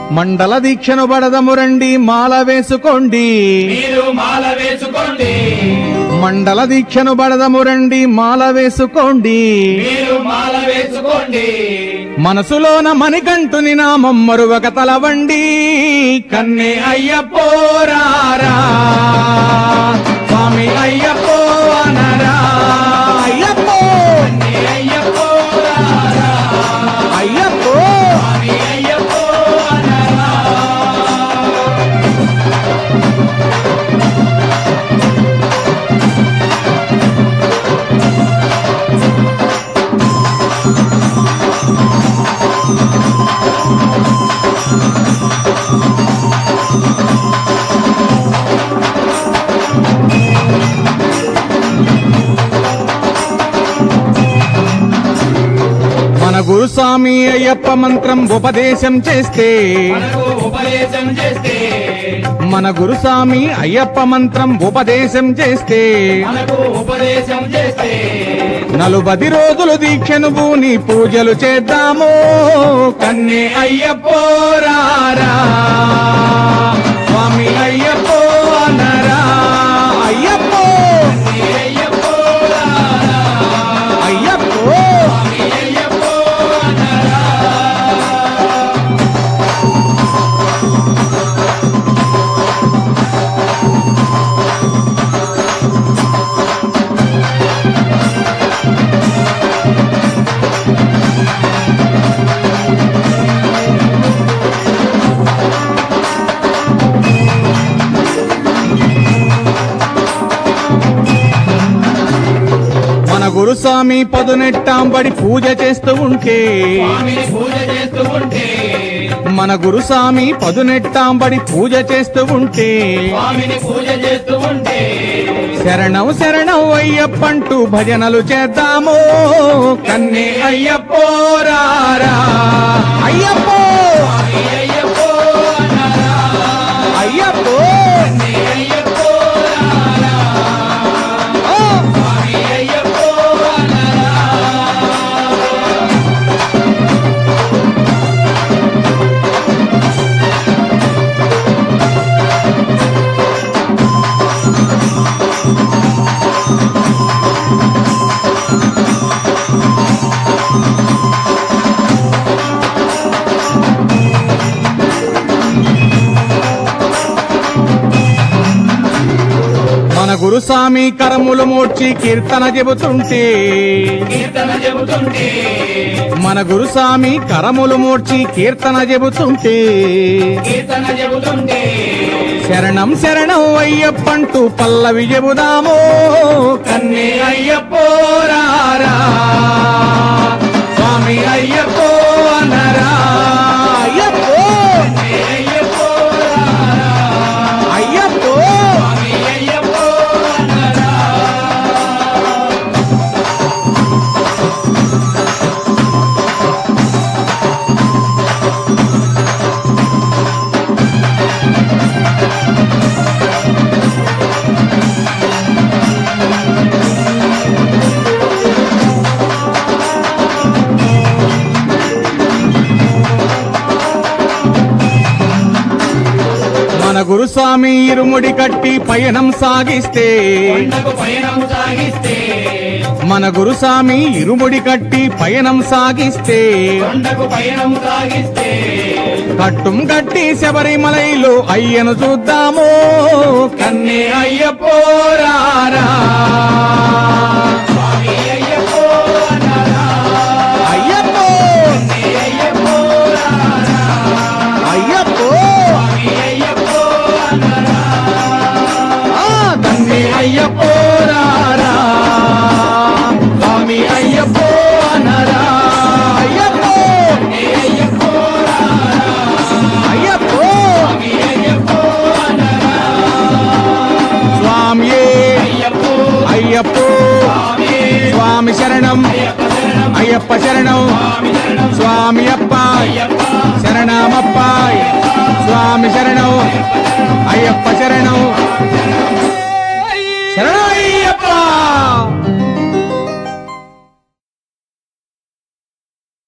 మండల దీక్షను బడదము రండి మాల వేసుకోండి మీరు మాల వేసుకోండి మండల దీక్షను బడదము రండి మాల వేసుకోండి మీరు మాల వేసుకోండి మనసులోన మణికంఠుని నామం మరువక తలవండి కన్నే అయ్యపోరారా స్వామి అయ్యప్పో అనరా అయ్యప్పో నీ అయ్యప్పో రారా, అయ్యప్పో నీ అయ్యప్పో అనరా. మన గురుస్వామి అయ్యప్ప మంత్రం ఉపదేశం చేస్తే మనకు ఉపదేశం చేస్తే మన గురుస్వామి అయ్యప్ప మంత్రం ఉపదేశం చేస్తే మనకు ఉపదేశం చేస్తే నలుబది రోజులు దీక్షను భూని పూజలు చేద్దాము కన్నే అయ్యప్పోరారా స్వామి అయ్యప్పో అనరా అయ్యప్పో నీ అయ్యప్పో రారా, అయ్యప్పో నీ అయ్యప్పో అనరా. మన గురుస్వామి పదునెట్టాంబడి పూజ చేస్తూ ఉంటే స్వామిని పూజ చేస్తూ ఉంటే మన గురుస్వామి పదునెట్టాంబడి పూజ చేస్తూ ఉంటే స్వామిని పూజ చేస్తూ ఉంటే శరణం శరణం అయ్యప్పంటూ భజనలు చేద్దాము కన్నే అయ్యప్పోరారా అయ్యప్పో నీ అయ్యప్పో అనరా, అయ్యప్పో నీ అయ్యప్పో రారా, ఓ! నీ అయ్యప్పో అనరా. మన గురుస్వామి కరములు మోడ్చి కీర్తన చెబుతుంటే కీర్తన చెబుతుంటే మన గురుస్వామి కరములు మోడ్చి కీర్తన చెబుతుంటే కీర్తన చెబుతుంటే శరణం శరణం అయ్యప్పంటూ పల్లవి చెబుదాము కన్నే అయ్యప్పోరారా స్వామి అయ్యప్పో అనరా అయ్యప్పో నీ అయ్యప్పో రారా, అయ్యప్పో నీ అయ్యప్పో అనరా. మన గురుస్వామి ఇరుముడి కట్టి పయనం సాగిస్తే కొండకు పయనం సాగిస్తే మన గురుస్వామి ఇరుముడి కట్టి పయనం సాగిస్తే కొండకు పయనం సాగిస్తే కట్టుం కట్టి శబరిమలైలో అయ్యను చూద్దాము కన్నే అయ్యపోరారా స్వామి అయ్యప్పో అనరా, అయ్యప్పో నీ అయ్యప్పో రారా, అయ్యప్పో స్వామి అయ్యప్పో అనరా. ఆ, కన్నే అయ్యపోరారా స్వామి అయ్యప్పో అనరా అయ్యప్పో నీ అయ్యప్పో రారా, అయ్యప్పో స్వామి అయ్యప్పో అనరా. స్వామియే అయ్యప్పో అయ్యప్పో స్వామి స్వామి శరణం అయ్యప్ప శరణం అయ్యప్ప శరణం స్వామి శరణం స్వామి అప్ప అయ్యప్ప శరణమప్ప స్వామి శరణం అయ్యప్ప శరణం శరణయ్యప్ప